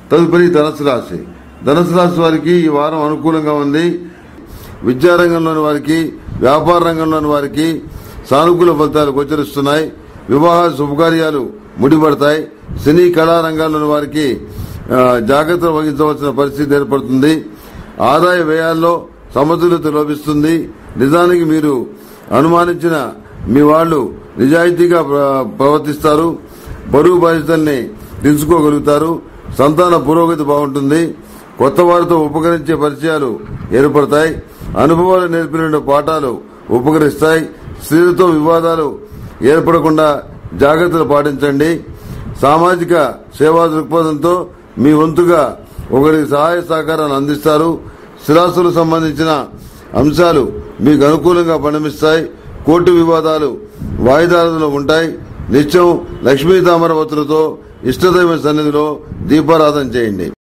తదుపరి ధనుసు రాశి ధనుసు రాశి వారికి ఈ వారం అనుకూలంగా ఉంది విద్యారంగంలోని వారికి వ్యాపార రంగంలోని వారికి సానుకూల ఫలితాలు గోచరిస్తున్నాయి వివాహ శుభకార్యాలు ముడిపడతాయి సినీ కళా రంగాల్లోని వారికి ఆ, జాగ్రత్తలు వహించవలసిన పరిస్థితి ఏర్పడుతుంది ఆదాయ వ్యయాల్లో సమతుల్యత లోపిస్తుంది నిజానికి మీరు అనుమానించిన మీ వాళ్ళు నిజాయితీగా ప్ర- ప్రవర్తిస్తారు బరువు బాధ్యతల్ని తెలుసుకోగలుగుతారు సంతాన పురోగతి బాగుంటుంది కొత్త వారితో ఉపకరించే పరిచయాలు ఏర్పడతాయి అనుభవాలు నేర్పిన పాఠాలు ఉపకరిస్తాయి స్త్రీలతో వివాదాలు ఏర్పడకుండా జాగ్రత్తలు పాటించండి సామాజిక సేవా దృక్పథంతో మీ వంతుగా ఒకరికి సహాయ సహకారాలు అందిస్తారు స్థిరాస్తులకు సంబంధించిన అంశాలు మీకు అనుకూలంగా పరిణమిస్తాయి కోర్టు వివాదాలు వాయిదాలలో ఉంటాయి నిత్యం లక్ష్మీ తామర ఒత్తులతో ఇష్టదైవ సన్నిధిలో దీపారాధన చేయండి